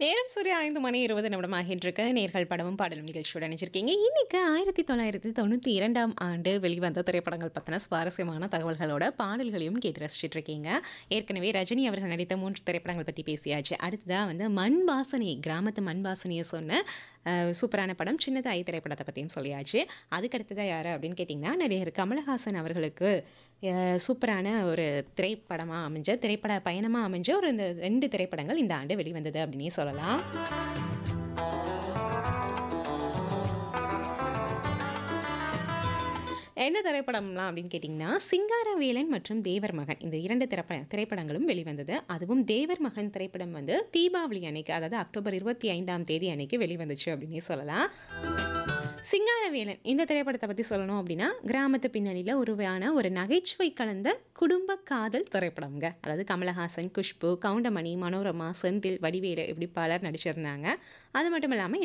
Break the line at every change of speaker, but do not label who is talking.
நேரம் சூரிய ஐந்து மணி இருபது நிமிடம் ஆகின்றிருக்க நேர்கள் படமும் பாடலும் நிகழ்ச்சியோட நினைச்சிருக்கீங்க இன்னைக்கு ஆயிரத்தி தொள்ளாயிரத்தி தொண்ணூற்றி இரண்டாம் ஆண்டு வெளிவந்த திரைப்படங்கள் பற்றின சுவாரஸ்யமான தகவல்களோட பாடல்களையும் கேட்டு ரசிச்சிட்டு இருக்கீங்க ஏற்கனவே ரஜினி அவர்கள் நடித்த மூன்று திரைப்படங்கள் பற்றி பேசியாச்சு அடுத்ததாக வந்து மண் வாசனை கிராமத்து மண் வாசனையை சொன்ன அஹ், சூப்பரான படம் சின்னதாய் திரைப்படத்தை பற்றியும் சொல்லியாச்சு அதுக்கு அடுத்ததாக யார் அப்படின்னு கேட்டிங்கன்னா நடிகர் கமலஹாசன் அவர்களுக்கு அஹ், சூப்பரான ஒரு திரைப்படமாக அமைஞ்ச திரைப்பட பயணமாக அமைஞ்ச ஒரு இந்த ரெண்டு திரைப்படங்கள் இந்த ஆண்டு வெளிவந்தது அப்படின்னே சொல்லலாம் என்ன திரைப்படம்லாம் அப்படின்னு கேட்டிங்கன்னா சிங்காரவேலன் மற்றும் தேவர் மகன் இந்த இரண்டு திரைப்பட திரைப்படங்களும் வெளிவந்தது அதுவும் தேவர் மகன் திரைப்படம் வந்து தீபாவளி அன்னைக்கு அதாவது அக்டோபர் இருபத்தி ஐந்தாம் தேதி அன்னைக்கு வெளிவந்துச்சு அப்படின்னே சொல்லலாம் சிங்காரவேலன் இந்த திரைப்படத்தை பற்றி சொல்லணும் அப்படின்னா கிராமத்து பின்னணியில் உருவான ஒரு நகைச்சுவை கலந்த குடும்ப காதல் திரைப்படம்ங்க அதாவது கமலஹாசன் குஷ்பு கவுண்டமணி மனோரமா செந்தில் வடிவேலு இப்படி பலர் நடிச்சிருந்தாங்க அது மட்டும் இல்லாமல்